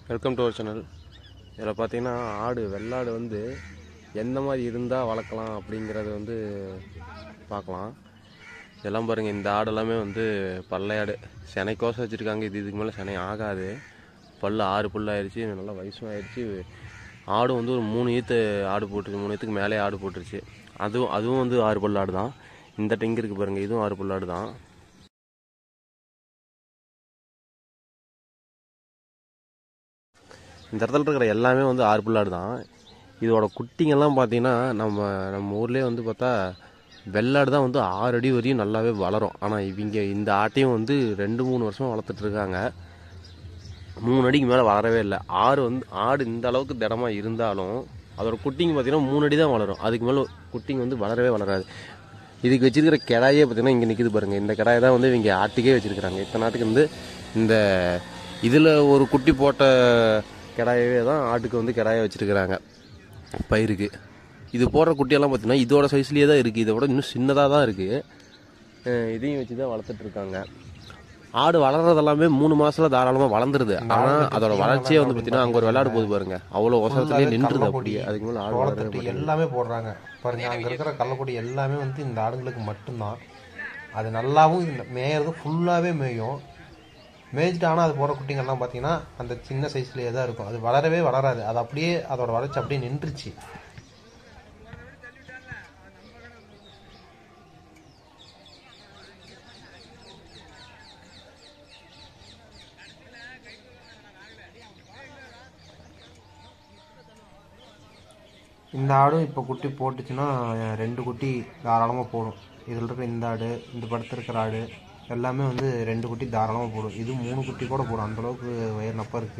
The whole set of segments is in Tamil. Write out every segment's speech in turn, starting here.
வெல்கம் டு அவர் சேனல் இதில் பார்த்தீங்கன்னா ஆடு வெள்ளாடு வந்து எந்த மாதிரி இருந்தால் வளர்க்கலாம் அப்படிங்கிறத வந்து பார்க்கலாம் இதெல்லாம் பாருங்கள் இந்த ஆடு எல்லாமே வந்து பல்லையாடு செனைக்கோசம் வச்சுருக்காங்க இது இதுக்கு மேலே செனை ஆகாது பல்லு ஆறு புல்லு ஆயிடுச்சு நல்லா வயசும் ஆயிடுச்சு ஆடும் வந்து ஒரு மூணு ஈத்து ஆடு போட்டுருச்சு மூணு ஈத்துக்கு மேலே ஆடு போட்டுருச்சு அதுவும் அதுவும் வந்து ஆறு பல்லு ஆடு தான் இந்த டெங்கு இருக்குது பாருங்கள் இதுவும் ஆறு பல்லு ஆடு தான் இந்த இடத்துல இருக்கிற எல்லாமே வந்து ஆறு புல்லாடு தான் இதோட குட்டிங்கெல்லாம் பார்த்தீங்கன்னா நம்ம நம்ம ஊர்லேயே வந்து பார்த்தா வெள்ளாடு தான் வந்து ஆறு அடி வரையும் நல்லாவே வளரும் ஆனால் இவங்க இந்த ஆட்டையும் வந்து ரெண்டு மூணு வருஷமாக வளர்த்துட்டு இருக்காங்க மூணு அடிக்கு மேலே வளரவே இல்லை ஆறு வந்து ஆடு இந்த அளவுக்கு திடமா இருந்தாலும் அதோட குட்டிங்க பார்த்தீங்கன்னா மூணு அடி தான் வளரும் அதுக்கு மேலே குட்டிங்க வந்து வளரவே வளராது இதுக்கு வச்சிருக்கிற கிடாயே பார்த்தீங்கன்னா இங்கே நிற்கிது பாருங்கள் இந்த கிடாயை தான் வந்து இவங்க ஆட்டுக்கே வச்சிருக்கிறாங்க இத்தனை நாட்டுக்கு வந்து இந்த இதில் ஒரு குட்டி போட்ட கிடாயவே தான் ஆட்டுக்கு வந்து கிடாய வச்சிருக்கிறாங்க பயிருக்கு இது போடுற குட்டியெல்லாம் பார்த்தீங்கன்னா இதோட சைஸ்லேயே தான் இருக்குது இதை விட இன்னும் சின்னதாக தான் இருக்குது இதையும் வச்சு தான் வளர்த்துட்டு இருக்காங்க ஆடு வளர்றது எல்லாமே மூணு மாசத்துல தாராளமாக வளர்ந்துருது ஆனால் அதோட வளர்ச்சியே வந்து பார்த்தீங்கன்னா அங்கே ஒரு விளையாடு போகுது பாருங்க அவ்வளோ ஒசரத்துலேயே நின்றுது அப்படியே அதுக்கு மேலே ஆடு வளரவே சோளத்தட்டு எல்லாமே போடுறாங்க பாருங்க அங்க இருக்கிற கள்ளப்பொடி எல்லாமே வந்து இந்த ஆடுங்களுக்கு மட்டும்தான் அது நல்லாவும் இது மேயறது ஃபுல்லாவே மேயும் மேய்ச்சிட்டு ஆனால் அது போகிற குட்டிங்கெல்லாம் பார்த்தீங்கன்னா அந்த சின்ன சைஸ்லேயே தான் இருக்கும் அது வளரவே வளராது அது அப்படியே அதோட வளர்ச்சி அப்படியே நின்றுச்சு இந்த ஆடும் இப்போ குட்டி போட்டுச்சுன்னா அஹ், ரெண்டு குட்டி தாராளமாக போடும் இதில் இருக்கிற இந்த ஆடு இந்த படுத்திருக்கிற ஆடு எல்லாமே வந்து ரெண்டு குட்டி தாராளமாக போடும் இது மூணு குட்டி கூட போடும் அந்த அளவுக்கு வயிறு நப்பா இருக்கு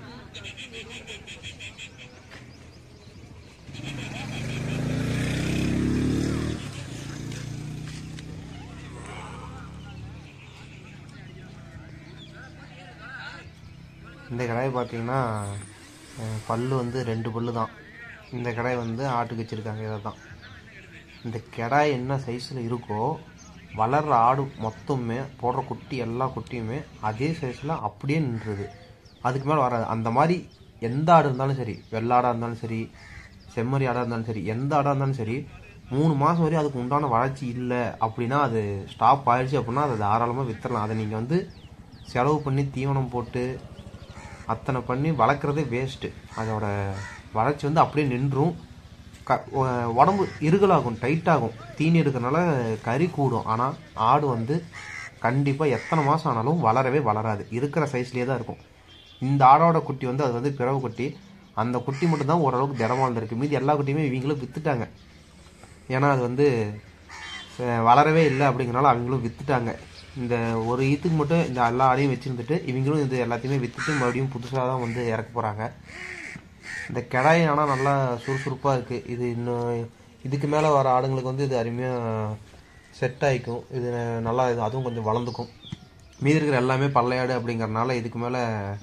இந்த கடாய் பார்த்தீங்கன்னா அஹ், பல்லு வந்து ரெண்டு பல்லு தான் இந்த கடாய் வந்து ஆட்டுக்கு வச்சுருக்காங்க இதை தான் இந்த கடாய் என்ன சைஸில் இருக்கோ வளர்ற ஆடு மொத்தமே போடுற குட்டி எல்லா குட்டியுமே அதே சைஸில் அப்படியே நின்றுது அதுக்கு மேலே வராது அந்த மாதிரி எந்த ஆடு இருந்தாலும் சரி வெள்ளாடாக இருந்தாலும் சரி செம்மறி ஆடாக இருந்தாலும் சரி எந்த ஆடாக இருந்தாலும் சரி மூணு மாதம் வரையும் அதுக்கு உண்டான வளர்ச்சி இல்லை அப்படின்னா அது ஸ்டாப் ஆயிடுச்சு அப்படின்னா அதை தாராளமாக வித்துடலாம் அதை நீங்கள் வந்து செலவு பண்ணி தீவனம் போட்டு அத்தனை பண்ணி வளர்க்குறதே வேஸ்ட்டு அதோட வளர்ச்சி வந்து அப்படியே நின்றும் க உ- உடம்பு இருகலாகும் டைட்டாகும் தீனி எடுக்கிறனால கறி கூடும் ஆனால் ஆடு வந்து கண்டிப்பாக எத்தனை மாதம் ஆனாலும் வளரவே வளராது இருக்கிற சைஸ்லேயே தான் இருக்கும் இந்த ஆடோட குட்டி வந்து அது வந்து பிறவு குட்டி அந்த குட்டி மட்டும்தான் ஓரளவுக்கு திடமா இருந்திருக்கு மீதி எல்லா குட்டியுமே இவங்களும் வித்துட்டாங்க ஏன்னா அது வந்து அஹ், வளரவே இல்லை அப்படிங்கிறனால அவங்களும் வித்துட்டாங்க இந்த ஒரு ஈத்துக்கு மட்டும் இந்த எல்லா ஆடையும் வச்சிருந்துட்டு இவங்களும் இது எல்லாத்தையுமே வித்துட்டு மறுபடியும் புதுசாக தான் வந்து இறக்க போகிறாங்க இந்த கிடாய் ஆனால் நல்லா சுறுசுறுப்பாக இருக்குது இது இன்னும் இதுக்கு மேலே வர ஆடுங்களுக்கு வந்து இது அருமையாக செட் ஆகிக்கும் இது நல்லா இது அதுவும் கொஞ்சம் வளர்ந்துக்கும் மீதி இருக்கிற எல்லாமே பல்லையாடு அப்படிங்கறனால இதுக்கு மேலே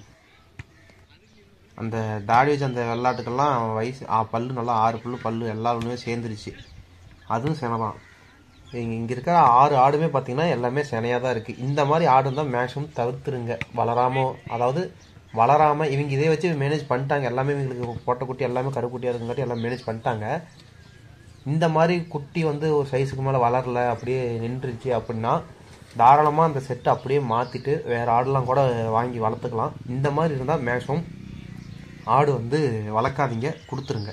அந்த தாடி வச்ச அந்த வெள்ளாட்டுக்கெல்லாம் வயசு ஆ, பல்லு நல்லா ஆறு பல்லு பல்லு எல்லாருமே சேர்ந்துருச்சு அதுவும் செனதான் இங்கே இங்கே இருக்கிற ஆறு ஆடுமே பார்த்தீங்கன்னா எல்லாமே செனையாக தான் இருக்குது இந்த மாதிரி ஆடு தான் மேக்ஸிமம் தவிர்த்துருங்க வளராமல் அதாவது வளராமல் இவங்க இதே வச்சு மேனேஜ் பண்ணிட்டாங்க எல்லாமே இவங்களுக்கு போட்ட குட்டி எல்லாமே கருக்குட்டியாக இருக்குங்காட்டி எல்லாம் மேனேஜ் பண்ணிட்டாங்க இந்த மாதிரி குட்டி வந்து ஒரு சைஸுக்கு மேலே வளரல அப்படியே நின்றுச்சு அப்படின்னா தாராளமாக அந்த செட்டை அப்படியே மாற்றிட்டு வேறு ஆடுலாம் கூட வாங்கி வளர்த்துக்கலாம் இந்த மாதிரி இருந்தால் மேக்ஸிமம் ஆடு வந்து வளர்க்காதீங்க கொடுத்துருங்க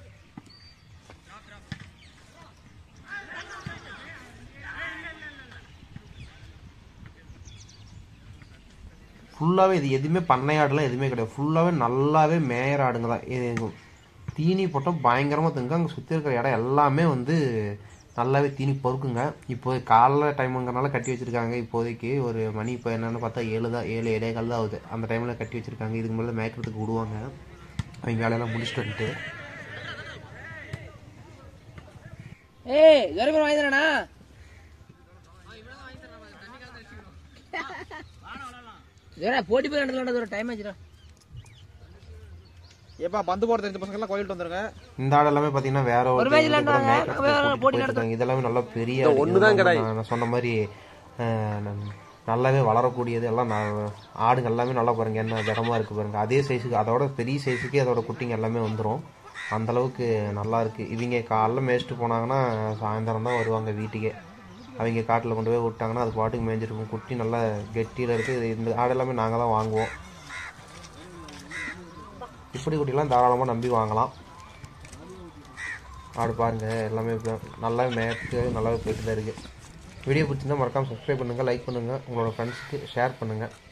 ஃபுல்லாகவே இது எதுவுமே பண்ணையாடுலாம் எதுவுமே கிடையாது ஃபுல்லாகவே நல்லாவே மேயற ஆடுங்க தான் இது தீனி போட்டால் பயங்கரமாக திங்க அங்கே சுற்றி இருக்கிற இடம் எல்லாமே வந்து நல்லாவே தீனி பொறுக்குங்க இப்போ காலைல டைமுங்கிறனால கட்டி வச்சிருக்காங்க இப்போதைக்கு ஒரு மணி இப்போ என்னன்னு பார்த்தா ஏழு தான் ஏழு ஏழே கால் தான் ஆகுது அந்த டைமில் கட்டி வச்சிருக்காங்க இதுக்கு மேலே மேய்க்கிறதுக்கு விடுவாங்க அவங்க வேலையெல்லாம் முடிச்சுட்டு வந்துட்டு ஏய் கருப்பன் வாங்கி தரேனா ஜோரா போட்டி போய் கண்டலாம் ஒரு டைம் ஆச்சுடா ஏப்பா பந்து போட தெரிஞ்ச பசங்க எல்லாம் கோயில்ட்டு வந்துருங்க இந்த ஆடு எல்லாமே பாத்தீங்கன்னா வேற ஒரு ஒரு match இதுல கூட விளையாண்டாங்க. மேய்க்கிறதுக்கு வேற கூட்டிட்டு போட்டி போயிட்டு இருக்காங்க. இதெல்லாமே நல்லா பெரிய இந்த ஆடு. ஒண்ணுதான் இதெல்லாம் கிடையாது. நான் நான் சொன்ன மாதிரி அஹ், நம்ம- நல்லாவே வளரக்கூடியது எல்லாம் ந- ஆடுங்க எல்லாமே நல்லா பாருங்க என்ன திடமா இருக்கு பாருங்க அதே சைஸுக்கு அதோட பெரிய சைஸுக்கே அதோட குட்டிங்க எல்லாமே வந்துடும் அந்த அளவுக்கு நல்லா இருக்கு இவங்க காலைல மேய்ச்சிட்டு போனாங்கன்னா சாயந்தரம் தான் வருவாங்க வீட்டுக்கே அவங்க காட்டில் கொண்டு போய் விட்டாங்கன்னா அது பாட்டுக்கு மேய்ஞ்சிருக்கும் குட்டி நல்லா கெட்டியில் இருக்குது இந்த ஆடு எல்லாமே நாங்கள் தான் வாங்குவோம் இப்படி குட்டிலாம் தாராளமாக நம்பி வாங்கலாம் ஆடு பாருங்க எல்லாமே இப்ப நல்லாவே மேய்க்கு நல்லாவே போயிட்டு தான் இருக்குது வீடியோ பிடிச்சிருந்தா மறக்காமல் சப்ஸ்கிரைப் பண்ணுங்கள் லைக் பண்ணுங்கள் உங்களோட ஃப்ரெண்ட்ஸ்க்கு ஷேர் பண்ணுங்கள்